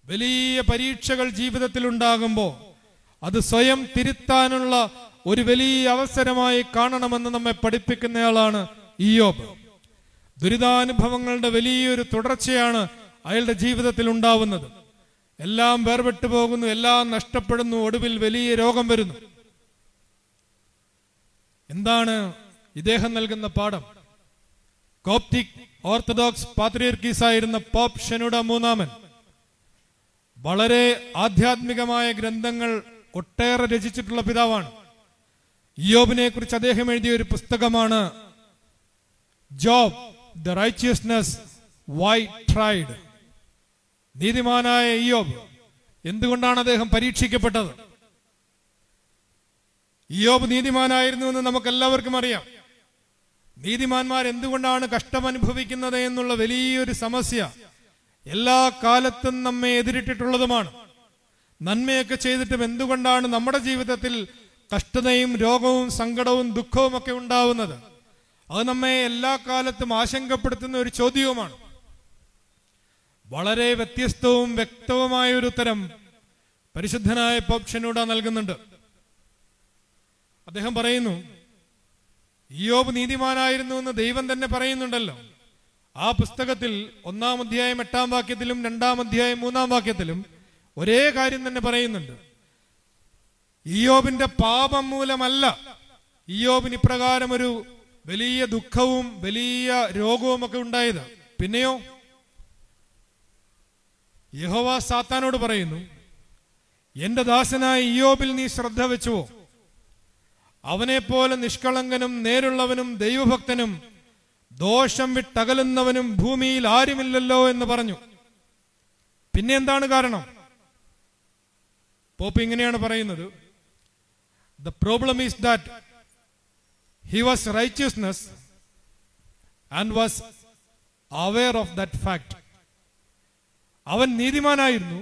വലിയ പരീക്ഷകൾ ജീവിതത്തിൽ ഉണ്ടാകുമ്പോൾ അത് സ്വയം തിരുത്താനുള്ള ഒരു വലിയ അവസരമായി കാണണമെന്ന് നമ്മെ പഠിപ്പിക്കുന്നയാളാണ് ഇയോബ് ദുരിതാനുഭവങ്ങളുടെ വലിയൊരു തുടർച്ചയാണ് അയാളുടെ ജീവിതത്തിൽ ഉണ്ടാവുന്നത് എല്ലാം വേർപെട്ടു പോകുന്നു എല്ലാം നഷ്ടപ്പെടുന്നു ഒടുവിൽ വലിയ രോഗം വരുന്നു എന്താണ് ഇദ്ദേഹം നൽകുന്ന പാഠം കോപ്റ്റിക് ഓർത്തഡോക്സ് പാത്രിയർക്കീസ് ആയിരുന്ന പോപ്പ് ഷെനുഡ മൂന്നാമൻ വളരെ ആധ്യാത്മികമായ ഗ്രന്ഥങ്ങൾ ഒട്ടേറെ രചിച്ചിട്ടുള്ള പിതാവാണ് ഇയോബിനെ കുറിച്ച് അദ്ദേഹം എഴുതിയ ഒരു പുസ്തകമാണ് Job the righteousness why tried നീതിമാനായ ഇയോബ് എന്തുകൊണ്ടാണ് അദ്ദേഹം പരീക്ഷിക്കപ്പെട്ടത് ഇയോബ് നീതിമാനായിരുന്നു എന്ന് നമുക്ക് എല്ലാവർക്കും അറിയാം നീതിമാന്മാർ എന്തുകൊണ്ടാണ് കഷ്ടം അനുഭവിക്കുന്നത് എന്നുള്ള വലിയൊരു സമസ്യ എല്ലാ കാലത്തും നമ്മെ എതിരിട്ടിട്ടുള്ളതുമാണ് നന്മയൊക്കെ ചെയ്തിട്ടും എന്തുകൊണ്ടാണ് നമ്മുടെ ജീവിതത്തിൽ കഷ്ടതയും രോഗവും സങ്കടവും ദുഃഖവും ഒക്കെ ഉണ്ടാവുന്നത് അത് നമ്മെ എല്ലാ കാലത്തും ആശങ്കപ്പെടുത്തുന്ന ഒരു ചോദ്യവുമാണ് വളരെ വ്യത്യസ്തവും വ്യക്തവുമായ ഒരു ഉത്തരം പരിശുദ്ധനായ പോപ്ഷനൂട നൽകുന്നുണ്ട് അദ്ദേഹം പറയുന്നു ഇയോബ് നീതിമാനായിരുന്നു എന്ന് ദൈവം തന്നെ പറയുന്നുണ്ടല്ലോ ആ പുസ്തകത്തിൽ ഒന്നാം അധ്യായം എട്ടാം വാക്യത്തിലും രണ്ടാം അധ്യായം മൂന്നാം വാക്യത്തിലും ഒരേ കാര്യം തന്നെ പറയുന്നുണ്ട് ഇയോബിന്റെ പാപം മൂലമല്ല ഇയോബിന് ഇപ്രകാരം ഒരു വലിയ ദുഃഖവും വലിയ രോഗവും ഒക്കെ ഉണ്ടായത് പിന്നെയോ യഹോവ സാത്താനോട് പറയുന്നു എന്റെ ദാസനായ ഇയോബിൽ നീ ശ്രദ്ധ വെച്ചുവോ അവനെ പോലെ നിഷ്കളങ്കനും നേരുള്ളവനും ദൈവഭക്തനും ദോഷം വിട്ടകലുന്നവനും ഭൂമിയിൽ ആരുമില്ലല്ലോ എന്ന് പറഞ്ഞു പിന്നെ എന്താണ് കാരണം പോപ്പ് ഇങ്ങനെയാണ് പറയുന്നത് the problem is that he was righteousness and was aware of that fact അവൻ നീതിമാനായിരുന്നു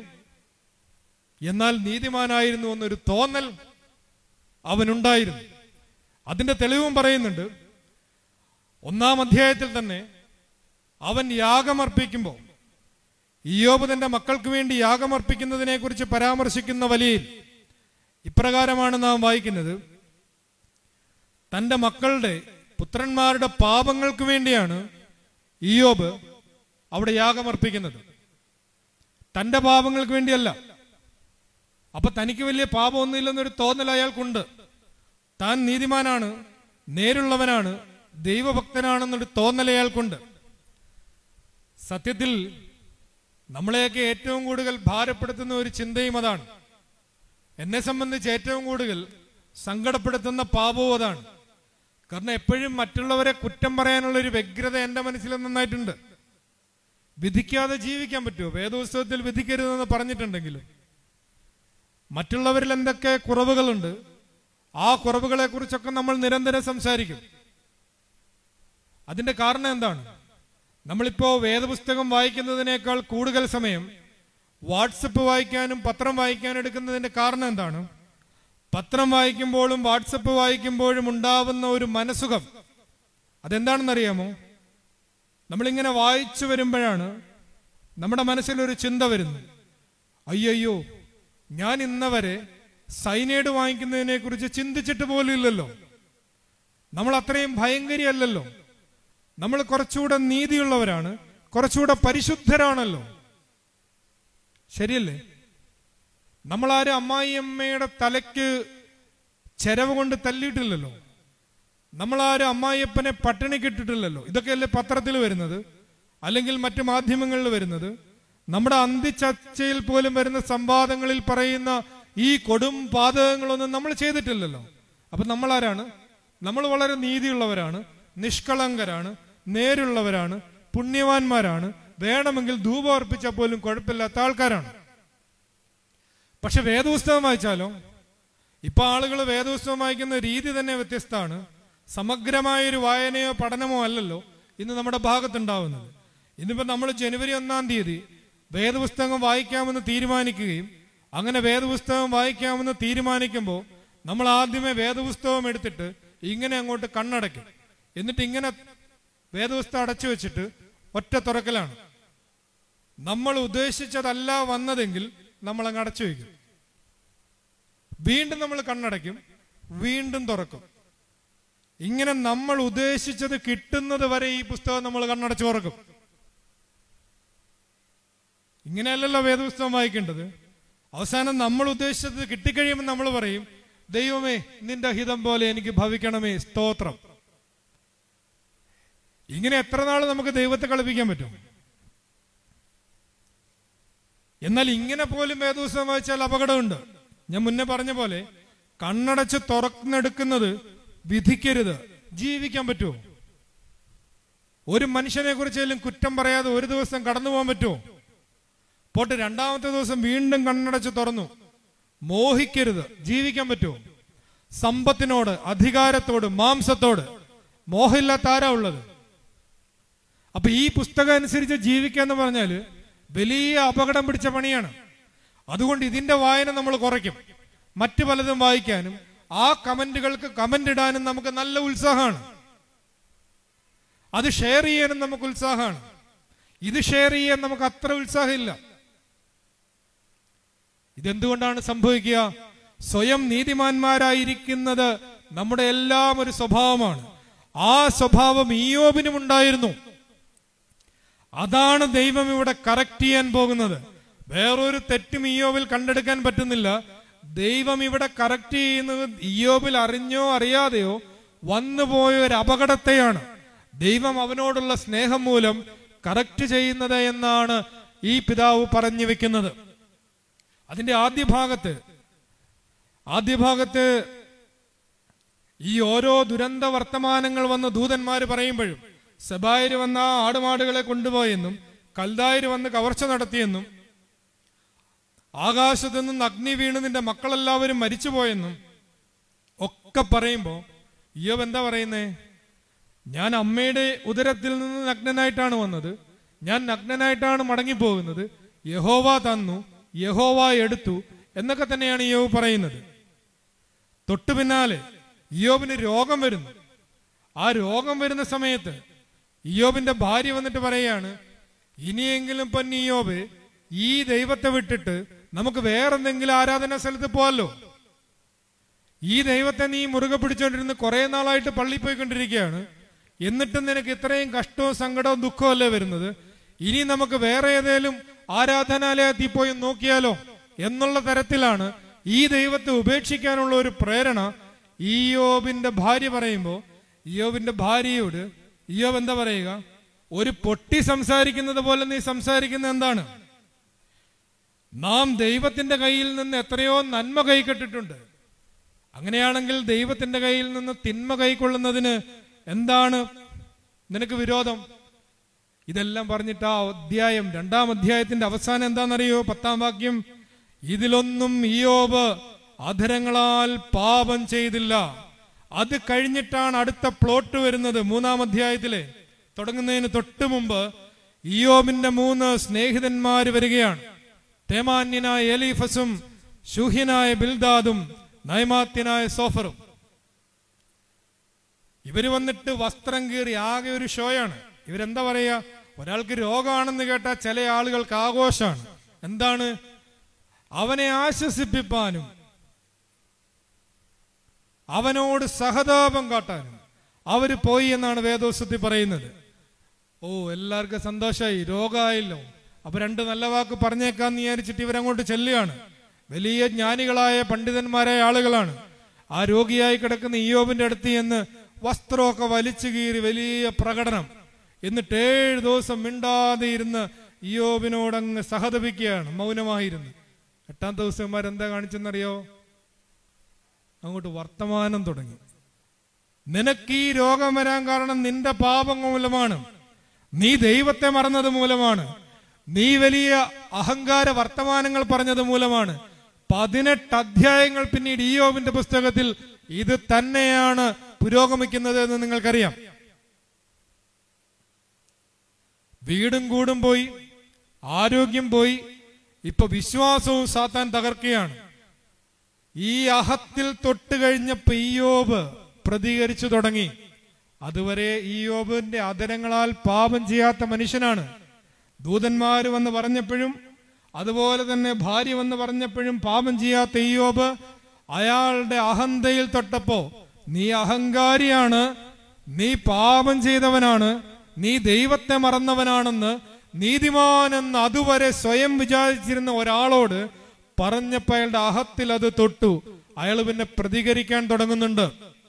എന്നാൽ നീതിമാനായിരുന്നു എന്നൊരു തോന്നൽ അവനുണ്ടായിരുന്നു അതിന്റെ തെളിവും പറയുന്നുണ്ട് ഒന്നാം അധ്യായത്തിൽ തന്നെ അവൻ യാഗമർപ്പിക്കുമ്പോൾ ഇയോബ് തന്റെ മക്കൾക്ക് വേണ്ടി യാഗമർപ്പിക്കുന്നതിനെ കുറിച്ച് പരാമർശിക്കുന്ന വലിയിൽ ഇപ്രകാരമാണ് നാം വായിക്കുന്നത് തന്റെ മക്കളുടെ പുത്രന്മാരുടെ പാപങ്ങൾക്ക് വേണ്ടിയാണ് ഇയോബ് അവിടെ യാഗമർപ്പിക്കുന്നത് തന്റെ പാപങ്ങൾക്ക് വേണ്ടിയല്ല അപ്പൊ തനിക്ക് വലിയ പാപമൊന്നുമില്ലെന്നൊരു തോന്നൽ അയാൾക്കുണ്ട് താൻ നീതിമാനാണ് നേരുള്ളവനാണ് ദൈവഭക്തനാണെന്നൊരു തോന്നൽ അയാൾക്കുണ്ട് സത്യത്തിൽ നമ്മളെയൊക്കെ ഏറ്റവും കൂടുതൽ ഭാരപ്പെടുത്തുന്ന ഒരു ചിന്തയും അതാണ് എന്നെ സംബന്ധിച്ച് ഏറ്റവും കൂടുതൽ സങ്കടപ്പെടുത്തുന്ന പാപവും അതാണ് കാരണം എപ്പോഴും മറ്റുള്ളവരെ കുറ്റം പറയാനുള്ള ഒരു വ്യഗ്രത എൻ്റെ മനസ്സിൽ നന്നായിട്ടുണ്ട് വിധിക്കാതെ ജീവിക്കാൻ പറ്റുമോ വേദോത്സവത്തിൽ വിധിക്കരുതെന്ന് പറഞ്ഞിട്ടുണ്ടെങ്കിലും മറ്റുള്ളവരിൽ എന്തൊക്കെ കുറവുകളുണ്ട് ആ കുറവുകളെ കുറിച്ചൊക്കെ നമ്മൾ നിരന്തരം സംസാരിക്കും അതിന്റെ കാരണം എന്താണ് നമ്മളിപ്പോ വേദപുസ്തകം വായിക്കുന്നതിനേക്കാൾ കൂടുതൽ സമയം വാട്സപ്പ് വായിക്കാനും പത്രം വായിക്കാനും എടുക്കുന്നതിന്റെ കാരണം എന്താണ് പത്രം വായിക്കുമ്പോഴും വാട്സപ്പ് വായിക്കുമ്പോഴും ഉണ്ടാവുന്ന ഒരു മനസുഖം അതെന്താണെന്നറിയാമോ നമ്മളിങ്ങനെ വായിച്ചു വരുമ്പോഴാണ് നമ്മുടെ മനസ്സിലൊരു ചിന്ത വരുന്നത് അയ്യോ ഞാൻ ഇന്നവരെ സൈനൈഡ് വാങ്ങിക്കുന്നതിനെ കുറിച്ച് ചിന്തിച്ചിട്ട് പോലും ഇല്ലല്ലോ നമ്മൾ അത്രയും ഭയങ്കരിയല്ലല്ലോ നമ്മൾ കുറച്ചുകൂടെ നീതിയുള്ളവരാണ് കുറച്ചുകൂടെ പരിശുദ്ധരാണല്ലോ ശരിയല്ലേ നമ്മളാരും അമ്മായിയമ്മയുടെ തലയ്ക്ക് ചെരവ് കൊണ്ട് തല്ലിയിട്ടില്ലല്ലോ നമ്മളാരും അമ്മായിയപ്പനെ പട്ടിണിക്ക് ഇട്ടിട്ടില്ലല്ലോ ഇതൊക്കെയല്ലേ പത്രത്തിൽ വരുന്നത് അല്ലെങ്കിൽ മറ്റു മാധ്യമങ്ങളിൽ വരുന്നത് നമ്മുടെ അന്തിച്ചർച്ചയിൽ പോലും വരുന്ന സംവാദങ്ങളിൽ പറയുന്ന ഈ കൊടും പാതകങ്ങളൊന്നും നമ്മൾ ചെയ്തിട്ടില്ലല്ലോ അപ്പൊ നമ്മൾ ആരാണ് നമ്മൾ വളരെ നീതിയുള്ളവരാണ് നിഷ്കളങ്കരാണ് നേരുള്ളവരാണ് പുണ്യവാന്മാരാണ് വേണമെങ്കിൽ ധൂപം അർപ്പിച്ചാൽ പോലും കുഴപ്പമില്ലാത്ത ആൾക്കാരാണ് പക്ഷെ വേദപുസ്തകം വായിച്ചാലോ ഇപ്പൊ ആളുകൾ വേദപുസ്തകം വായിക്കുന്ന രീതി തന്നെ വ്യത്യസ്തമാണ് സമഗ്രമായ ഒരു വായനയോ പഠനമോ അല്ലല്ലോ ഇന്ന് നമ്മുടെ ഭാഗത്തുണ്ടാവുന്നത് ഇന്നിപ്പോ നമ്മൾ ജനുവരി ഒന്നാം തീയതി വേദപുസ്തകം വായിക്കാമെന്ന് തീരുമാനിക്കുകയും അങ്ങനെ വേദപുസ്തകം വായിക്കാമെന്ന് തീരുമാനിക്കുമ്പോൾ നമ്മൾ ആദ്യമേ വേദപുസ്തകം എടുത്തിട്ട് ഇങ്ങനെ അങ്ങോട്ട് കണ്ണടയ്ക്കും എന്നിട്ട് ഇങ്ങനെ വേദപുസ്തകം അടച്ചു വെച്ചിട്ട് ഒറ്റ തുറക്കലാണ് നമ്മൾ ഉദ്ദേശിച്ചതല്ല വന്നതെങ്കിൽ നമ്മൾ അങ്ങ് അടച്ചു വയ്ക്കും വീണ്ടും നമ്മൾ കണ്ണടയ്ക്കും വീണ്ടും തുറക്കും ഇങ്ങനെ നമ്മൾ ഉദ്ദേശിച്ചത് കിട്ടുന്നത് വരെ ഈ പുസ്തകം നമ്മൾ കണ്ണടച്ചു തുറക്കും ഇങ്ങനെയല്ലല്ലോ വേദപുസ്തകം വായിക്കേണ്ടത് അവസാനം നമ്മൾ ഉദ്ദേശിച്ചത് കിട്ടിക്കഴിയുമ്പോൾ നമ്മൾ പറയും ദൈവമേ നിന്റെ ഹിതം പോലെ എനിക്ക് ഭവിക്കണമേ സ്തോത്രം ഇങ്ങനെ എത്ര നാൾ നമുക്ക് ദൈവത്തെ കളിപ്പിക്കാൻ പറ്റും എന്നാൽ ഇങ്ങനെ പോലും വേദപുസ്തകം വായിച്ചാൽ അപകടമുണ്ട് ഞാൻ മുന്നേ പറഞ്ഞ പോലെ കണ്ണടച്ച് തുറന്നെടുക്കുന്നത് വിധിക്കരുത് ജീവിക്കാൻ പറ്റുമോ ഒരു മനുഷ്യനെ കുറിച്ചേലും കുറ്റം പറയാതെ ഒരു ദിവസം കടന്നു പോകാൻ പറ്റുമോ പോട്ട് രണ്ടാമത്തെ ദിവസം വീണ്ടും കണ്ണടച്ച് തുറന്നു മോഹിക്കരുത് ജീവിക്കാൻ പറ്റുമോ സമ്പത്തിനോട് അധികാരത്തോട് മാംസത്തോട് മോഹമില്ലാത്ത ആരാ ഉള്ളത് അപ്പൊ ഈ പുസ്തകം അനുസരിച്ച് ജീവിക്കുക എന്ന് പറഞ്ഞാല് വലിയ അപകടം പിടിച്ച പണിയാണ് അതുകൊണ്ട് ഇതിന്റെ വായന നമ്മൾ കുറയ്ക്കും മറ്റു പലതും വായിക്കാനും ആ കമന്റുകൾക്ക് കമന്റ് ഇടാനും നമുക്ക് നല്ല ഉത്സാഹമാണ് അത് ഷെയർ ചെയ്യാനും നമുക്ക് ഉത്സാഹമാണ് ഇത് ഷെയർ ചെയ്യാൻ നമുക്ക് അത്ര ഉത്സാഹമില്ല ഇതെന്തുകൊണ്ടാണ് സംഭവിക്കുക സ്വയം നീതിമാന്മാരായിരിക്കുന്നത് നമ്മുടെ എല്ലാം ഒരു സ്വഭാവമാണ് ആ സ്വഭാവം ഈയോബിനും ഉണ്ടായിരുന്നു അതാണ് ദൈവം ഇവിടെ കറക്റ്റ് ചെയ്യാൻ പോകുന്നത് വേറൊരു തെറ്റും ഇയോബിൽ കണ്ടെടുക്കാൻ പറ്റുന്നില്ല ദൈവം ഇവിടെ കറക്റ്റ് ചെയ്യുന്നത് ഇയോബിൽ അറിഞ്ഞോ അറിയാതെയോ വന്നുപോയ ഒരു അപകടത്തെയാണ് ദൈവം അവനോടുള്ള സ്നേഹം മൂലം കറക്റ്റ് ചെയ്യുന്നത് എന്നാണ് ഈ പിതാവ് പറഞ്ഞു വെക്കുന്നത് അതിന്റെ ആദ്യ ഭാഗത്ത് ആദ്യ ഭാഗത്ത് ഈ ഓരോ ദുരന്ത വർത്തമാനങ്ങൾ വന്ന് ദൂതന്മാര് പറയുമ്പോഴും സെബായര് വന്ന ആ ആടുമാടുകളെ കൊണ്ടുപോയെന്നും കൽദായര് വന്ന് കവർച്ച നടത്തിയെന്നും ആകാശത്തു നിന്ന് അഗ്നി വീണ് നിന്റെ മക്കളെല്ലാവരും മരിച്ചുപോയെന്നും ഒക്കെ പറയുമ്പോ ഇയോബ് എന്താ പറയുന്നേ ഞാൻ അമ്മയുടെ ഉദരത്തിൽ നിന്ന് നഗ്നനായിട്ടാണ് വന്നത് ഞാൻ നഗ്നനായിട്ടാണ് മടങ്ങിപ്പോകുന്നത് യഹോവ തന്നു യഹോവ എടുത്തു എന്നൊക്കെ തന്നെയാണ് യോബ് പറയുന്നത് തൊട്ടു പിന്നാലെ ഇയോബിന് രോഗം വരുന്നു ആ രോഗം വരുന്ന സമയത്ത് ഇയോബിന്റെ ഭാര്യ വന്നിട്ട് പറയാണ് ഇനിയെങ്കിലും പൊന്നി ഇയോബ് ഈ ദൈവത്തെ വിട്ടിട്ട് നമുക്ക് വേറെന്തെങ്കിലും ആരാധനാ സ്ഥലത്ത് പോവാലോ ഈ ദൈവത്തെ നീ മുറുകെ പിടിച്ചോണ്ടിരുന്ന് കുറെ നാളായിട്ട് പള്ളി പോയിക്കൊണ്ടിരിക്കുകയാണ് എന്നിട്ടും നിനക്ക് ഇത്രയും കഷ്ടവും സങ്കടവും ദുഃഖവും അല്ലേ വരുന്നത് ഇനി നമുക്ക് വേറെ ഏതേലും ആരാധനാലയത്തിൽ പോയി നോക്കിയാലോ എന്നുള്ള തരത്തിലാണ് ഈ ദൈവത്തെ ഉപേക്ഷിക്കാനുള്ള ഒരു പ്രേരണ ഇയോബിന്റെ ഭാര്യ പറയുമ്പോൾ ഇയോബിന്റെ ഭാര്യയോട് ഇയോബ് എന്താ പറയുക ഒരു പൊട്ടി സംസാരിക്കുന്നത് പോലെ നീ സംസാരിക്കുന്നത് എന്താണ് നാം ദൈവത്തിന്റെ കയ്യിൽ നിന്ന് എത്രയോ നന്മ കൈക്കെട്ടിട്ടുണ്ട് അങ്ങനെയാണെങ്കിൽ ദൈവത്തിന്റെ കയ്യിൽ നിന്ന് തിന്മ കൈക്കൊള്ളുന്നതിന് എന്താണ് നിനക്ക് വിരോധം ഇതെല്ലാം പറഞ്ഞിട്ട് ആ അധ്യായം രണ്ടാം അധ്യായത്തിന്റെ അവസാനം എന്താണെന്നറിയോ പത്താം വാക്യം ഇതിലൊന്നും ഇയോബ് അധരങ്ങളാൽ പാപം ചെയ്തില്ല അത് കഴിഞ്ഞിട്ടാണ് അടുത്ത പ്ലോട്ട് വരുന്നത് മൂന്നാം അധ്യായത്തിലെ തുടങ്ങുന്നതിന് തൊട്ട് മുമ്പ് ഇയോബിന്റെ മൂന്ന് സ്നേഹിതന്മാര് വരികയാണ് തേമാന്യനായ എലീഫസും ശൂഹ്യനായ ബിൽദാദും നൈമാത്യനായ സോഫറും ഇവര് വന്നിട്ട് വസ്ത്രം കീറി ആകെ ഒരു ഷോയാണ് ഇവരെന്താ പറയാ ഒരാൾക്ക് രോഗമാണെന്ന് കേട്ടാൽ ചില ആളുകൾക്ക് ആഘോഷമാണ് എന്താണ് അവനെ ആശ്വസിപ്പിപ്പാനും അവനോട് സഹതാപം കാട്ടാനും അവര് പോയി എന്നാണ് വേദോസ്വത്തിൽ പറയുന്നത് ഓ എല്ലാവർക്കും സന്തോഷമായി രോഗമായല്ലോ അപ്പൊ രണ്ട് നല്ല വാക്ക് പറഞ്ഞേക്കാന്ന് വിചാരിച്ചിട്ട് ഇവരങ്ങോട്ട് ചെല്ലുകയാണ് വലിയ ജ്ഞാനികളായ പണ്ഡിതന്മാരായ ആളുകളാണ് ആ രോഗിയായി കിടക്കുന്ന ഇയോബിന്റെ അടുത്ത് ചെന്ന് വസ്ത്രമൊക്കെ വലിച്ചു കീറി വലിയ പ്രകടനം എന്നിട്ട് ഏഴ് ദിവസം മിണ്ടാതെ ഇരുന്ന് ഇയോബിനോടങ്ങ് സഹതപിക്കുകയാണ് മൗനമായിരുന്നു എട്ടാം ദിവസന്മാരെന്താ കാണിച്ചെന്നറിയോ അങ്ങോട്ട് വർത്തമാനം തുടങ്ങി നിനക്ക് ഈ രോഗം വരാൻ കാരണം നിന്റെ പാപം മൂലമാണ് നീ ദൈവത്തെ മറന്നത് മൂലമാണ് നീ വലിയ അഹങ്കാര വർത്തമാനങ്ങൾ പറഞ്ഞത് മൂലമാണ് പതിനെട്ട് അധ്യായങ്ങൾ പിന്നീട് ഇയോബിന്റെ പുസ്തകത്തിൽ ഇത് തന്നെയാണ് പുരോഗമിക്കുന്നത് എന്ന് നിങ്ങൾക്കറിയാം വീടും കൂടും പോയി ആരോഗ്യം പോയി ഇപ്പൊ വിശ്വാസവും സാത്താൻ തകർക്കുകയാണ് ഈ അഹത്തിൽ തൊട്ട് കഴിഞ്ഞപ്പോ ഇയോബ് പ്രതികരിച്ചു തുടങ്ങി അതുവരെ ഇയോബിന്റെ അതരങ്ങളാൽ പാപം ചെയ്യാത്ത മനുഷ്യനാണ് ദൂതന്മാർ വന്ന് പറഞ്ഞപ്പോഴും അതുപോലെ തന്നെ ഭാര്യ വന്ന് പറഞ്ഞപ്പോഴും പാപം ചെയ്യാത്ത ഇയ്യോബ് അയാളുടെ അഹന്തയിൽ തൊട്ടപ്പോ നീ അഹങ്കാരിയാണ് നീ പാപം ചെയ്തവനാണ് നീ ദൈവത്തെ മറന്നവനാണെന്ന് നീതിമാനെന്ന് അതുവരെ സ്വയം വിചാരിച്ചിരുന്ന ഒരാളോട് പറഞ്ഞപ്പോ അയാളുടെ അഹത്തിൽ അത് തൊട്ടു അയാൾ പിന്നെ പ്രതികരിക്കാൻ തുടങ്ങുന്നുണ്ട്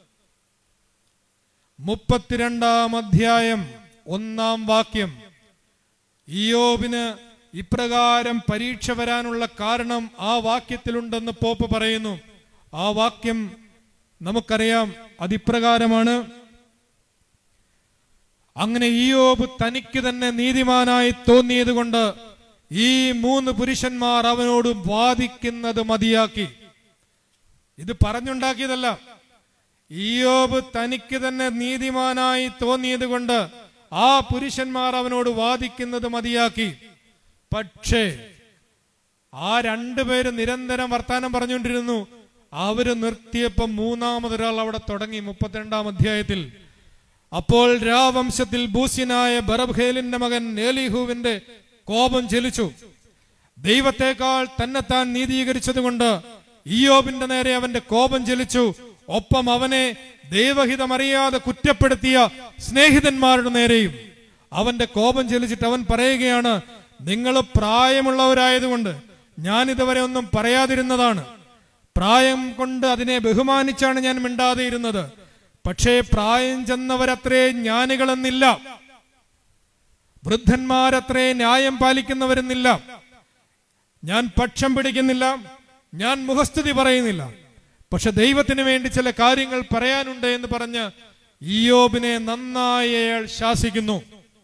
മുപ്പത്തിരണ്ടാം അധ്യായം ഒന്നാം വാക്യം ഇയോബിന് ഇപ്രകാരം പരീക്ഷ വരാനുള്ള കാരണം ആ വാക്യത്തിലുണ്ടെന്ന് പോപ്പ് പറയുന്നു ആ വാക്യം നമുക്കറിയാം അതിപ്രകാരമാണ് അങ്ങനെ ഇയോബ് തനിക്ക് തന്നെ നീതിമാനായി തോന്നിയത് കൊണ്ട് ഈ മൂന്ന് പുരുഷന്മാർ അവനോട് വാദിക്കുന്നത് മതിയാക്കി ഇത് പറഞ്ഞുണ്ടാക്കിയതല്ല ഇയോബ് തനിക്ക് തന്നെ നീതിമാനായി തോന്നിയത് കൊണ്ട് ആ പുരുഷന്മാർ അവനോട് വാദിക്കുന്നത് മതിയാക്കി പക്ഷേ ആ രണ്ടുപേര് നിരന്തരം വർത്താനം പറഞ്ഞുകൊണ്ടിരുന്നു അവര് നിർത്തിയപ്പോ മൂന്നാമതൊരാൾ അവിടെ തുടങ്ങി മുപ്പത്തിരണ്ടാം അധ്യായത്തിൽ അപ്പോൾ രാവംശത്തിൽ ബൂസ്യനായ ബറബ്ഹേലിന്റെ മകൻ ഏലിഹുവിന്റെ കോപം ചെലിച്ചു ദൈവത്തെക്കാൾ തന്നെത്താൻ നീതീകരിച്ചതുകൊണ്ട് ഇയോബിന്റെ നേരെ അവന്റെ കോപം ചെലിച്ചു ഒപ്പം അവനെ ദൈവഹിതമറിയാതെ കുറ്റപ്പെടുത്തിയ സ്നേഹിതന്മാരുടെ നേരെയും അവന്റെ കോപം ചെലിച്ചിട്ട് അവൻ പറയുകയാണ് നിങ്ങൾ പ്രായമുള്ളവരായതുകൊണ്ട് ഞാൻ ഇതുവരെ ഒന്നും പറയാതിരുന്നതാണ് പ്രായം കൊണ്ട് അതിനെ ബഹുമാനിച്ചാണ് ഞാൻ മിണ്ടാതെ ഇരുന്നത് പക്ഷേ പ്രായം ചെന്നവരത്രേ ജ്ഞാനികളെന്നില്ല വൃദ്ധന്മാരത്രേ ന്യായം പാലിക്കുന്നവരെന്നില്ല ഞാൻ പക്ഷം പിടിക്കുന്നില്ല ഞാൻ മുഖസ്തുതി പറയുന്നില്ല പക്ഷെ ദൈവത്തിന് വേണ്ടി ചില കാര്യങ്ങൾ പറയാനുണ്ട് എന്ന് പറഞ്ഞ് ഇയോബിനെ നന്നായി അയാൾ ശാസിക്കുന്നു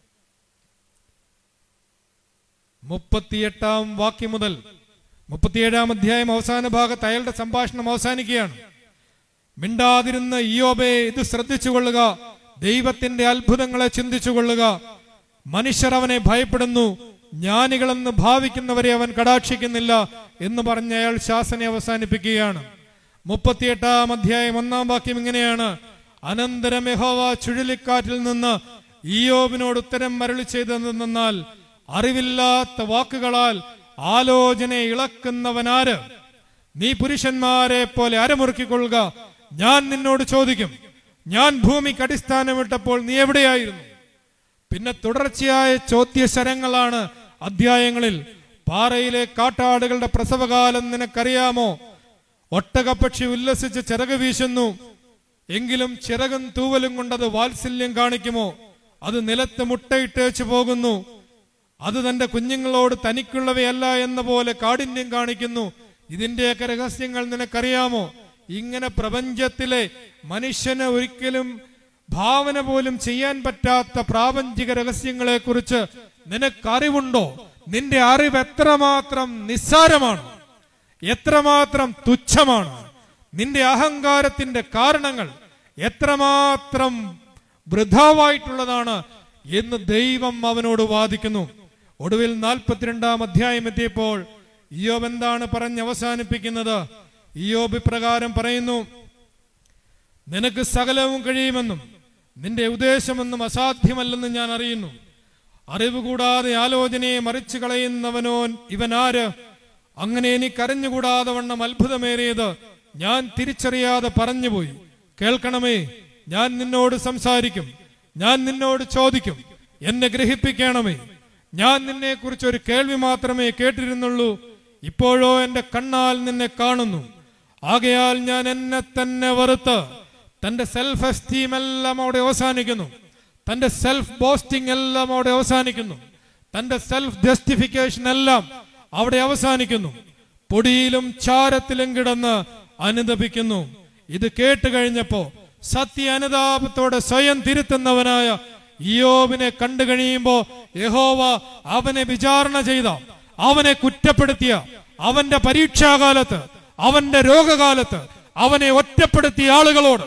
മുപ്പത്തിയെട്ടാം വാക്യം മുതൽ മുപ്പത്തിയേഴാം അധ്യായം അവസാന ഭാഗത്ത് അയാളുടെ സംഭാഷണം അവസാനിക്കുകയാണ് മിണ്ടാതിരുന്ന ഇയോബെ ഇത് ശ്രദ്ധിച്ചു കൊള്ളുക ദൈവത്തിന്റെ അത്ഭുതങ്ങളെ ചിന്തിച്ചു കൊള്ളുക മനുഷ്യർ അവനെ ഭയപ്പെടുന്നു ജ്ഞാനികളെന്ന് ഭാവിക്കുന്നവരെ അവൻ കടാക്ഷിക്കുന്നില്ല എന്ന് പറഞ്ഞ് അയാൾ ശാസന അവസാനിപ്പിക്കുകയാണ് മുപ്പത്തിയെട്ടാം അധ്യായം ഒന്നാം വാക്യം ഇങ്ങനെയാണ് അനന്തരം യഹോവ ചുഴലിക്കാറ്റിൽ നിന്ന് ഇയോബിനോട് ഉത്തരം മരളി ചെയ്തെന്നാൽ അറിവില്ലാത്ത വാക്കുകളാൽ ആലോചന ഇളക്കുന്നവനാര് നീ പുരുഷന്മാരെ പോലെ അരമുറുക്കിക്കൊള്ളുക ഞാൻ നിന്നോട് ചോദിക്കും ഞാൻ ഭൂമിക്ക് അടിസ്ഥാനമിട്ടപ്പോൾ നീ എവിടെയായിരുന്നു പിന്നെ തുടർച്ചയായ ചോദ്യശരങ്ങളാണ് അധ്യായങ്ങളിൽ പാറയിലെ കാട്ടാടുകളുടെ പ്രസവകാലം നിനക്കറിയാമോ ഒട്ടകപ്പക്ഷി ഉല്ലസിച്ച് ചിറക് വീശുന്നു എങ്കിലും ചിറകും തൂവലും കൊണ്ടത് വാത്സല്യം കാണിക്കുമോ അത് നിലത്ത് മുട്ടയിട്ടേച്ചു പോകുന്നു അത് തന്റെ കുഞ്ഞുങ്ങളോട് തനിക്കുള്ളവയല്ല എന്ന പോലെ കാഠിന്യം കാണിക്കുന്നു ഇതിന്റെയൊക്കെ രഹസ്യങ്ങൾ നിനക്കറിയാമോ ഇങ്ങനെ പ്രപഞ്ചത്തിലെ മനുഷ്യന് ഒരിക്കലും ഭാവന പോലും ചെയ്യാൻ പറ്റാത്ത പ്രാപഞ്ചിക രഹസ്യങ്ങളെ കുറിച്ച് നിനക്കറിവുണ്ടോ നിന്റെ അറിവ് എത്രമാത്രം നിസ്സാരമാണ് എത്രമാത്രം തുച്ഛമാണ് നിന്റെ അഹങ്കാരത്തിന്റെ കാരണങ്ങൾ എത്രമാത്രം വൃഥാവായിട്ടുള്ളതാണ് എന്ന് ദൈവം അവനോട് വാദിക്കുന്നു ഒടുവിൽ നാൽപ്പത്തിരണ്ടാം അധ്യായം എത്തിയപ്പോൾ ഇയോബ് എന്താണ് പറഞ്ഞ് അവസാനിപ്പിക്കുന്നത് ഇയോബ് ഇപ്രകാരം പറയുന്നു നിനക്ക് സകലവും കഴിയുമെന്നും നിന്റെ ഉദ്ദേശമെന്നും അസാധ്യമല്ലെന്നും ഞാൻ അറിയുന്നു അറിവ് കൂടാതെ ആലോചനയെ മറിച്ചു കളയുന്നവനോ ഇവനാര് അങ്ങനെ എനിക്ക് അറിഞ്ഞുകൂടാതെ വണ്ണം അത്ഭുതമേറിയത് ഞാൻ തിരിച്ചറിയാതെ പറഞ്ഞുപോയി കേൾക്കണമേ ഞാൻ നിന്നോട് സംസാരിക്കും ഞാൻ നിന്നോട് ചോദിക്കും എന്നെ ഗ്രഹിപ്പിക്കണമേ ഞാൻ നിന്നെ കുറിച്ച് ഒരു കേൾവി മാത്രമേ കേട്ടിരുന്നുള്ളൂ ഇപ്പോഴോ എന്റെ കണ്ണാൽ നിന്നെ കാണുന്നു ആകയാൽ ഞാൻ എന്നെ തന്നെ വെറുത്ത് തന്റെ സെൽഫ് എസ്റ്റീം എല്ലാം അവിടെ അവസാനിക്കുന്നു തന്റെ സെൽഫ് ബോസ്റ്റിംഗ് എല്ലാം അവിടെ അവസാനിക്കുന്നു തന്റെ സെൽഫ് ജസ്റ്റിഫിക്കേഷൻ എല്ലാം അവിടെ അവസാനിക്കുന്നു പൊടിയിലും ചാരത്തിലും കിടന്ന് അനുദപിക്കുന്നു ഇത് കേട്ട് കഴിഞ്ഞപ്പോ സത്യ അനുതാപത്തോടെ സ്വയം തിരുത്തുന്നവനായ ഇയോബിനെ കണ്ടു കഴിയുമ്പോ യഹോവ അവനെ വിചാരണ ചെയ്ത അവനെ കുറ്റപ്പെടുത്തിയ അവന്റെ പരീക്ഷാകാലത്ത് അവന്റെ രോഗകാലത്ത് അവനെ ഒറ്റപ്പെടുത്തിയ ആളുകളോട്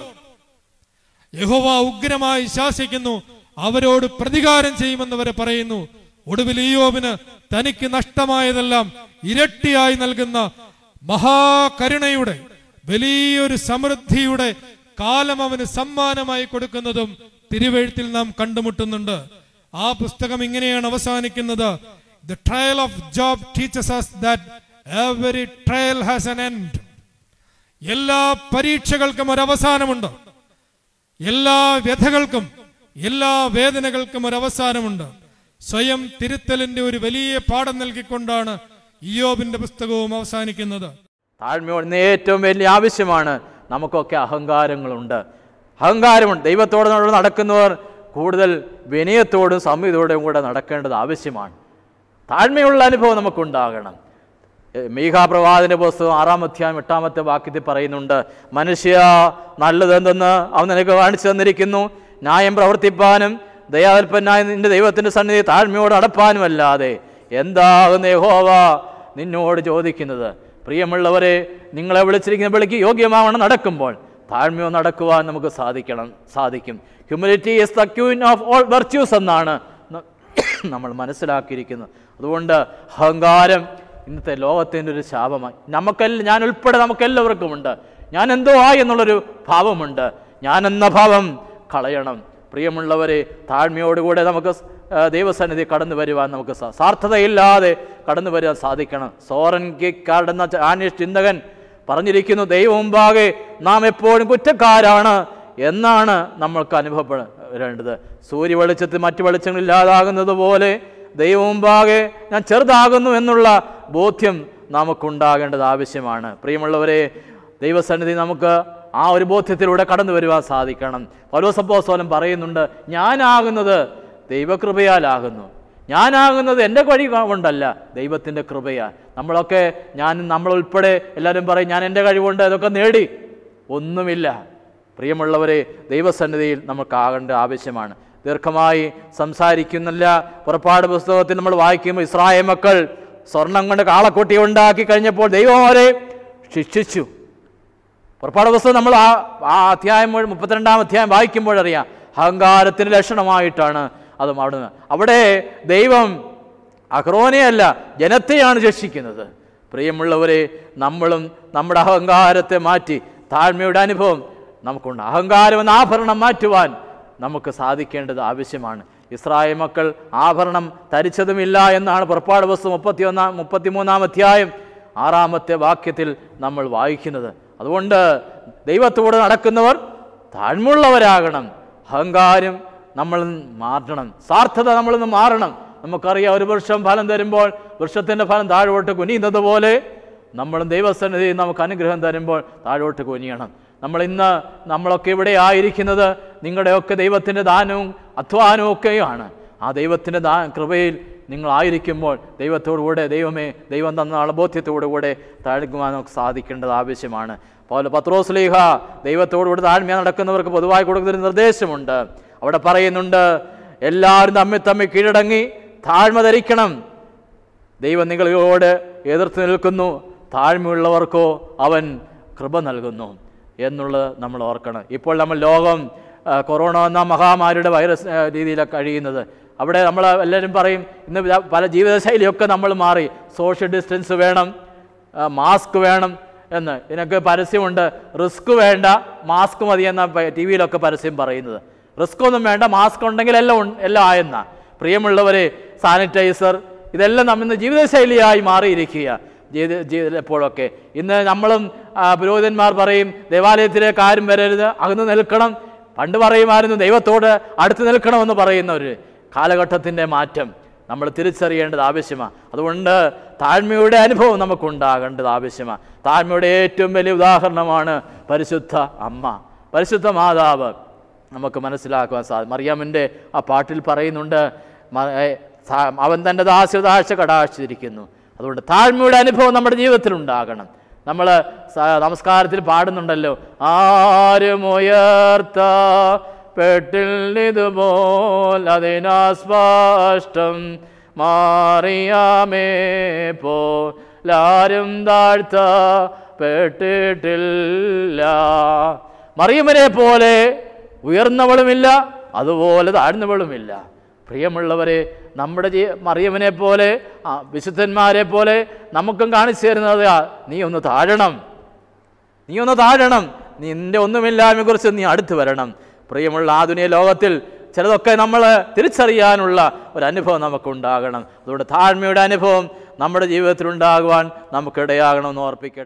യഹോവ ഉഗ്രമായി ശാസിക്കുന്നു അവരോട് പ്രതികാരം ചെയ്യുമെന്ന് വരെ പറയുന്നു ഒടുവിൽ ഇയോബിന് തനിക്ക് നഷ്ടമായതെല്ലാം ഇരട്ടിയായി നൽകുന്ന മഹാകരുണയുടെ വലിയൊരു സമൃദ്ധിയുടെ കാലം അവന് സമ്മാനമായി കൊടുക്കുന്നതും തിരുവെഴുത്തിൽ നാം കണ്ടുമുട്ടുന്നുണ്ട് ആ പുസ്തകം ഇങ്ങനെയാണ് അവസാനിക്കുന്നത് the trial of Job teaches us that every trial has an end എല്ലാ പരീക്ഷകൾക്കും ഒരു അവസാനമുണ്ട് എല്ലാ വ്യഥകൾക്കും എല്ലാ വേദനകൾക്കും ഒരു അവസാനമുണ്ട് സ്വയം തിരുത്തലിന്റെ ഒരു വലിയ പാഠം നൽകിക്കൊണ്ടാണ് ഇയോബിന്റെ പുസ്തകവും അവസാനിക്കുന്നത് താഴ്മയോട് ഇന്ന് ഏറ്റവും വലിയ ആവശ്യമാണ് നമുക്കൊക്കെ അഹങ്കാരങ്ങളുണ്ട് അഹങ്കാരമുണ്ട് ദൈവത്തോട് നമ്മൾ നടക്കുന്നവർ കൂടുതൽ വിനയത്തോടും സംഹിതയോടും കൂടെ നടക്കേണ്ടത് ആവശ്യമാണ് താഴ്മയുള്ള അനുഭവം നമുക്കുണ്ടാകണം ഏ, മീഖാ പ്രവാദിന്റെ പുസ്തകം ആറാം അധ്യായം എട്ടാമത്തെ വാക്യത്തിൽ പറയുന്നുണ്ട് മനുഷ്യ നല്ലതെന്തെന്ന് അവൻ നിനക്ക് കാണിച്ചു തന്നിരിക്കുന്നു ന്യായം പ്രവർത്തിപ്പാനും ദയാൽപ്പനായ നിന്റെ ദൈവത്തിന്റെ സന്നിധി താഴ്മയോട് നടപ്പാനുമല്ലാതെ എന്താകുന്ന യഹോവ നിന്നോട് ചോദിക്കുന്നത് പ്രിയമുള്ളവരെ നിങ്ങളെ വിളിച്ചിരിക്കുന്ന വിളിക്ക് യോഗ്യമാവണം നടക്കുമ്പോൾ താഴ്മയോ നടക്കുവാൻ നമുക്ക് സാധിക്കണം സാധിക്കും humility is the queen of all virtues എന്നാണ് ന- നമ്മൾ മനസ്സിലാക്കിയിരിക്കുന്നത് അതുകൊണ്ട് അഹങ്കാരം ഇന്നത്തെ ലോകത്തിൻ്റെ ഒരു ശാപമായി നമുക്കെല്ലാം ഞാൻ ഉൾപ്പെടെ നമുക്കെല്ലാവർക്കും ഉണ്ട് ഞാൻ എന്തോ ആയി എന്നുള്ളൊരു ഭാവമുണ്ട് ഞാൻ എന്ന ഭാവം കളയണം പ്രിയമുള്ളവരെ താഴ്മയോടുകൂടെ നമുക്ക് സ്- ആ, ദൈവസന്നിധി കടന്നു വരുവാൻ നമുക്ക് സാ- സാർത്ഥതയില്ലാതെ കടന്നു വരാൻ സാധിക്കണം സോറൻ കിക്കാർഡ് എന്ന ചാനീഷ് ചിന്തകൻ പറഞ്ഞിരിക്കുന്നു ദൈവം മുമ്പാകെ നാം എപ്പോഴും കുറ്റക്കാരാണ് എന്നാണ് നമ്മൾക്ക് അനുഭവപ്പെടേണ്ടത് സൂര്യ വെളിച്ചത്തിൽ മറ്റു വെളിച്ചങ്ങൾ ഇല്ലാതാകുന്നത് പോലെ ദൈവം മുമ്പാകെ ഞാൻ ചെറുതാകുന്നു എന്നുള്ള ബോധ്യം നമുക്കുണ്ടാകേണ്ടത് ആവശ്യമാണ് പ്രിയമുള്ളവരെ ദൈവസന്നിധി നമുക്ക് ആ ഒരു ബോധ്യത്തിലൂടെ കടന്നു വരുവാൻ സാധിക്കണം പൗലോസപ്പോസ്തലൻ പറയുന്നുണ്ട് ഞാനാകുന്നത് ദൈവകൃപയാലാകുന്നു ഞാനാകുന്നത് എൻ്റെ വഴി കൊണ്ടല്ല ദൈവത്തിൻ്റെ കൃപയാൽ നമ്മളൊക്കെ ഞാൻ നമ്മളുൾപ്പെടെ എല്ലാവരും പറയും ഞാൻ എൻ്റെ കഴിവുണ്ട് ഇതൊക്കെ നേടി ഒന്നുമില്ല പ്രിയമുള്ളവരെ ദൈവസന്നിധിയിൽ നമുക്കാകേണ്ട ആവശ്യമാണ് ദീർഘമായി സംസാരിക്കുന്നില്ല പുറപ്പാട് പുസ്തകത്തിൽ നമ്മൾ വായിക്കുമ്പോൾ ഇസ്രായേൽ മക്കൾ സ്വർണം കൊണ്ട് കാളക്കുട്ടി ഉണ്ടാക്കി കഴിഞ്ഞപ്പോൾ ദൈവം അവരെ ശിക്ഷിച്ചു പുറപ്പാട് പുസ്തകം നമ്മൾ ആ ആ അധ്യായം മുഴുവൻ മുപ്പത്തിരണ്ടാം അധ്യായം വായിക്കുമ്പോഴറിയാം അഹങ്കാരത്തിൻ്റെ ലക്ഷണമായിട്ടാണ് അതും അവിടുന്ന് അവിടെ ദൈവം അഹ്റോനെയല്ല ജനത്തെയാണ് ശിക്ഷിക്കുന്നത് പ്രിയമുള്ളവരെ നമ്മളും നമ്മുടെ അഹങ്കാരത്തെ മാറ്റി താഴ്മയുടെ അനുഭവം നമുക്കുണ്ട് അഹങ്കാരം എന്ന ആഭരണം മാറ്റുവാൻ നമുക്ക് സാധിക്കേണ്ടത് ആവശ്യമാണ് ഇസ്രായേൽ മക്കൾ ആഭരണം ധരിച്ചതുമില്ല എന്നാണ് പുറപ്പാട് പുസ്തകം മുപ്പത്തിയൊന്നാം മുപ്പത്തിമൂന്നാം അധ്യായം ആറാമത്തെ വാക്യത്തിൽ നമ്മൾ വായിക്കുന്നത് അതുകൊണ്ട് ദൈവത്തോട് നടക്കുന്നവർ താഴ്മുള്ളവരാകണം അഹങ്കാരം നമ്മൾ മാറണം സാർത്ഥത നമ്മളിൽ നിന്ന് മാറണം നമുക്കറിയാം ഒരു വൃക്ഷം ഫലം തരുമ്പോൾ വൃക്ഷത്തിൻ്റെ ഫലം താഴോട്ട് കുനിയുന്നത് പോലെ നമ്മളും ദൈവസന്നിധി നമുക്ക് അനുഗ്രഹം തരുമ്പോൾ താഴോട്ട് കുനിയണം നമ്മൾ ഇന്ന് നമ്മളൊക്കെ ഇവിടെ ആയിരിക്കുന്നത് നിങ്ങളുടെയൊക്കെ ദൈവത്തിൻ്റെ ദാനവും അധ്വാനവും ഒക്കെയാണ് ആ ദൈവത്തിൻ്റെ ദാ കൃപയിൽ നിങ്ങളായിരിക്കുമ്പോൾ ദൈവത്തോടുകൂടെ ദൈവമേ ദൈവം തന്ന ബോധ്യത്തോടു കൂടെ താഴ്ക്കുവാൻ നമുക്ക് സാധിക്കേണ്ടത് ആവശ്യമാണ് പോലെ പത്രോസ്ലീഹ ദൈവത്തോടുകൂടി താഴ്മ നടക്കുന്നവർക്ക് പൊതുവായി കൊടുക്കുന്ന ഒരു നിർദ്ദേശമുണ്ട് അവിടെ പറയുന്നുണ്ട് എല്ലാവരും തമ്മിൽ തമ്മിൽ കീഴടങ്ങി താഴ്മ ധരിക്കണം ദൈവം നിങ്ങളോട് എതിർത്ത് നിൽക്കുന്നു താഴ്മയുള്ളവർക്കോ അവൻ കൃപ നൽകുന്നു എന്നുള്ളത് നമ്മൾ ഓർക്കണം ഇപ്പോൾ നമ്മൾ ലോകം ആ, കൊറോണ എന്ന മഹാമാരിയുടെ വൈറസ് ആ, രീതിയിലാണ് കഴിയുന്നത് അവിടെ നമ്മൾ എല്ലാവരും പറയും ഇന്ന് ഇതാ പല ജീവിതശൈലിയൊക്കെ നമ്മൾ മാറി സോഷ്യൽ ഡിസ്റ്റൻസ് വേണം ആ, മാസ്ക് വേണം എന്ന് ഇതിനൊക്കെ പരസ്യമുണ്ട് റിസ്ക് വേണ്ട മാസ്ക് മതി എന്ന ടി വിയിലൊക്കെ പരസ്യം പറയുന്നത് റിസ്ക് ഒന്നും വേണ്ട മാസ്ക് ഉണ്ടെങ്കിൽ എല്ലാം ഉൺ- എല്ലാം ആയെന്ന പ്രിയമുള്ളവരെ സാനിറ്റൈസർ ഇതെല്ലാം നമ്മൾ ഇന്ന് ജീവിതശൈലിയായി മാറിയിരിക്കുക ജീവിത ജീവിതപ്പോഴൊക്കെ ഇന്ന് നമ്മളും ആ, പുരോഹിതന്മാർ പറയും ദേവാലയത്തിലേക്ക് ആരും വരരുത് അകന്ന് നിൽക്കണം പണ്ട് പറയുമായിരുന്നു ദൈവത്തോട് അടുത്ത് നിൽക്കണമെന്ന് പറയുന്ന ഒരു കാലഘട്ടത്തിൻ്റെ മാറ്റം നമ്മൾ തിരിച്ചറിയേണ്ടത് ആവശ്യമാണ് അതുകൊണ്ട് താഴ്മയുടെ അനുഭവം നമുക്കുണ്ടാകേണ്ടത് ആവശ്യമാണ് താഴ്മയുടെ ഏറ്റവും വലിയ ഉദാഹരണമാണ് പരിശുദ്ധ അമ്മ പരിശുദ്ധ മാതാവ് നമുക്ക് മനസ്സിലാക്കുവാൻ സാധിക്കും മറിയാമിൻ്റെ ആ പാട്ടിൽ പറയുന്നുണ്ട് മ- ഏ, സാ- അവൻ തൻ്റെ ദാസ്യതാഴ്ച കടാക്ഷിച്ചിരിക്കുന്നു അതുകൊണ്ട് താഴ്മയുടെ അനുഭവം നമ്മുടെ ജീവിതത്തിൽ ഉണ്ടാകണം നമ്മൾ നമസ്കാരത്തിൽ പാടുന്നുണ്ടല്ലോ ആരും ഉയർത്ത പെട്ടിൽ അതിനാ സ്പഷ്ടം മാറിയാമേ പോലാരും താഴ്ത്ത പെട്ടിട്ടില്ല മറിയമ്മനെ പോലെ ഉയർന്നവളുമില്ല അതുപോലെ താഴ്ന്നവളുമില്ല പ്രിയമുള്ളവരെ നമ്മുടെ ജീ മറിയമ്മനെ പോലെ ആ, വിശുദ്ധന്മാരെ പോലെ നമുക്കും കാണിച്ചു തരുന്നത് ആ, നീ ഒന്ന് താഴണം നീ ഒന്ന് താഴണം നിന്റെ ഒന്നുമില്ലായ്മയെ കുറിച്ച് നീ അടുത്ത് വരണം പ്രിയമുള്ള ആധുനിക ലോകത്തിൽ ചിലതൊക്കെ നമ്മൾ തിരിച്ചറിയാനുള്ള ഒരു അനുഭവം നമുക്കുണ്ടാകണം അതുകൊണ്ട് താഴ്മയുടെ അനുഭവം നമ്മുടെ ജീവിതത്തിൽ ഉണ്ടാകുവാൻ നമുക്കിടയാകണമെന്ന് ഓർപ്പിക്കട്ടെ